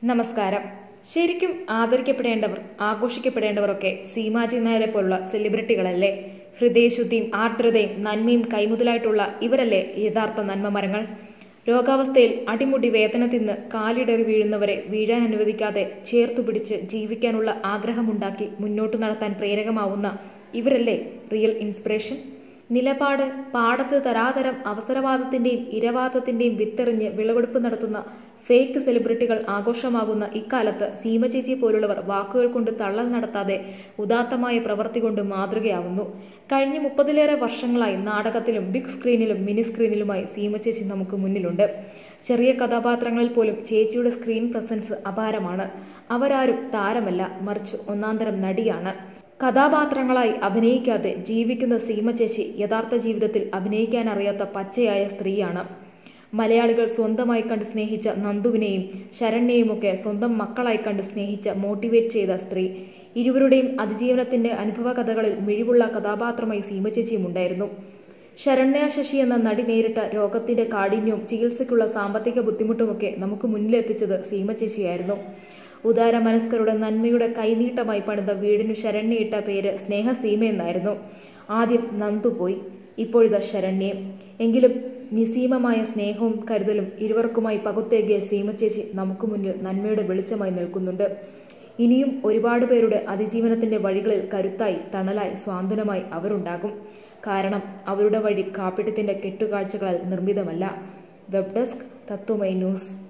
നമസ്കാരം ശരിക്കും ആദരിക്കപ്പെടേണ്ടവർ ആഘോഷിക്കപ്പെടേണ്ടവരൊക്കെ സീമാജി നായരെ പോലുള്ള സെലിബ്രിറ്റികളല്ലേ ഹൃദയശുദ്ധിയും ആർദ്രതയും നന്മയും കൈമുതലായിട്ടുള്ള ഇവരല്ലേ യഥാർത്ഥ നന്മ മരങ്ങൾ രോഗാവസ്ഥയിൽ അടിമുടി വേദന തിന്ന് കാലിടറി വീഴുന്നവരെ വീഴാൻ അനുവദിക്കാതെ ചേർത്തു പിടിച്ച് ജീവിക്കാനുള്ള ആഗ്രഹമുണ്ടാക്കി മുന്നോട്ടു നടത്താൻ പ്രേരകമാവുന്ന ഇവരല്ലേ റിയൽ ഇൻസ്പിറേഷൻ നിലപാട് പാടത്ത് തരാതരം അവസരവാദത്തിന്റെയും ഇരവാദത്തിന്റെയും വിത്തെറിഞ്ഞ് വിളവെടുപ്പ് നടത്തുന്ന ഫേക്ക് സെലിബ്രിറ്റികൾ ആഘോഷമാകുന്ന ഇക്കാലത്ത് സീമചേച്ചി പോലുള്ളവർ വാക്കുകൾ കൊണ്ട് തള്ളൽ നടത്താതെ ഉദാത്തമായ പ്രവൃത്തി കൊണ്ട് മാതൃകയാവുന്നു കഴിഞ്ഞ മുപ്പതിലേറെ വർഷങ്ങളായി നാടകത്തിലും ബിഗ് സ്ക്രീനിലും മിനി സ്ക്രീനിലുമായി സീമചേച്ചി നമുക്ക് മുന്നിലുണ്ട് ചെറിയ കഥാപാത്രങ്ങളിൽ പോലും ചേച്ചിയുടെ സ്ക്രീൻ പ്രസൻസ് അപാരമാണ് അവരാരും താരമല്ല മറിച്ച് ഒന്നാന്തരം നടിയാണ് കഥാപാത്രങ്ങളായി അഭിനയിക്കാതെ ജീവിക്കുന്ന സീമ ചേച്ചി യഥാർത്ഥ ജീവിതത്തിൽ അഭിനയിക്കാൻ അറിയാത്ത പച്ചയായ സ്ത്രീയാണ് മലയാളികൾ സ്വന്തമായി കണ്ട് സ്നേഹിച്ച നന്ദുവിനെയും ശരണ്യെയുമൊക്കെ സ്വന്തം മക്കളായി കണ്ട് സ്നേഹിച്ച മോട്ടിവേറ്റ് ചെയ്ത സ്ത്രീ ഇരുവരുടെയും അതിജീവനത്തിന്റെ അനുഭവ കഥകളിൽ മിഴിവുള്ള കഥാപാത്രമായി സീമ ചേച്ചിയും ഉണ്ടായിരുന്നു ശരണ്യ ശശി എന്ന നടി നേരിട്ട രോഗത്തിന്റെ കാഠിന്യവും ചികിത്സയ്ക്കുള്ള സാമ്പത്തിക ബുദ്ധിമുട്ടുമൊക്കെ നമുക്ക് മുന്നിലെത്തിച്ചത് സീമ ചേച്ചിയായിരുന്നു ഉദാര മനസ്കരുടെ നന്മയുടെ കൈനീട്ടമായി പണിത വീടിനു ശരണ്യയിട്ട പേര് സ്നേഹസീമ എന്നായിരുന്നു ആദ്യം നന്ദു പോയി ഇപ്പോഴിതാ ശരണ്യെ എങ്കിലും നിസീമമായ സ്നേഹവും കരുതലും ഇരുവർക്കുമായി പകുത്തേകിയ സീമച്ചേച്ചി നമുക്ക് മുന്നിൽ നന്മയുടെ വെളിച്ചമായി നിൽക്കുന്നുണ്ട് ഇനിയും ഒരുപാട് പേരുടെ അതിജീവനത്തിന്റെ വഴികളിൽ കരുത്തായി തണലായി സ്വാന്തനമായി അവരുണ്ടാകും കാരണം അവരുടെ വഴി കാപ്പിട്ടത്തിന്റെ കെട്ടുകാഴ്ചകളാൽ നിർമ്മിതമല്ല വെബ് ഡെസ്ക് തത്വമൈ ന്യൂസ്